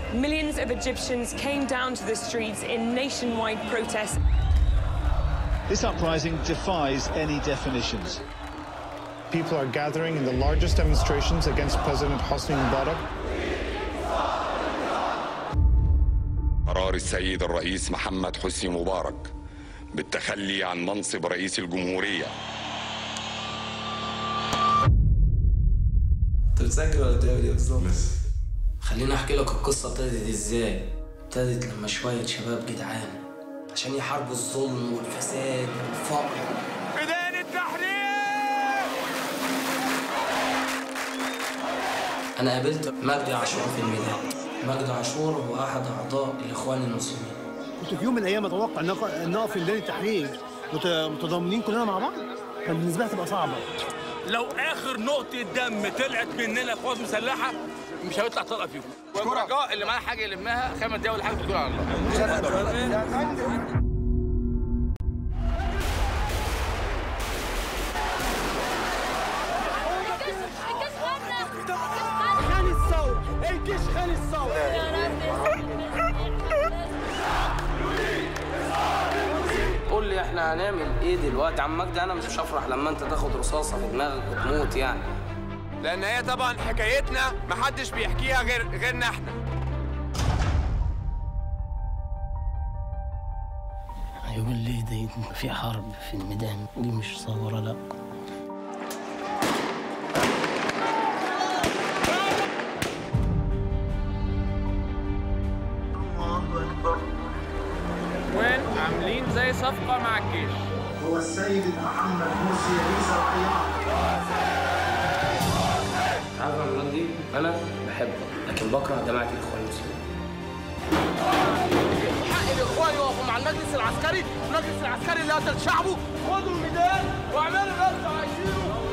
millions of Egyptians came down to the streets in nationwide protests. This uprising defies any definitions. People are gathering in the largest demonstrations against President Hosni Mubarak. قرار السيد الرئيس محمد حسني مبارك بالتخلي عن منصب رئيس الجمهورية انت بتسجل ولا بتعمل ايه بالظبط؟ خليني احكي لك القصه ابتدت ازاي ابتدت لما شويه شباب جدعان عشان يحاربوا الظلم والفساد والفقر بداية التحرير انا قابلت مجدي عاشور في الميدان مجدي عاشور هو احد اعضاء الاخوان المسلمين كنت في يوم من الايام اتوقع ان نق- ان نقف في ميدان التحرير مت- متضامنين كلنا مع بعض كان بالنسبه لي هتبقى صعبه لو آخر نقطة دم طلعت مننا قوات مسلحة مش هيطلع طلقة فيهم والرجاء اللي معاه حاجة يلمها خمس دقايق ولا حاجة تقول على الله خان الثوره الجيش خان الثوره قول لي احنا هنعمل ايه دلوقتي عم مجدي انا مش هفرح لما انت تاخد رصاصه في دماغك وتموت يعني لأن هي طبعا حكايتنا محدش بيحكيها غير غيرنا احنا هيقول لي دي في حرب في الميدان دي مش ثوره لا وين عاملين زي صفقة مع الجيش هو السيد محمد مرسي رئيس الرياض عارف يا مجدي انا بحبك لكن بكره جماعه الاخوان المسلمين حق الإخوان يقفوا مع المجلس العسكري المجلس العسكري اللي قتل شعبه خدوا الميدان واعملوا اللي انتوا عايزينه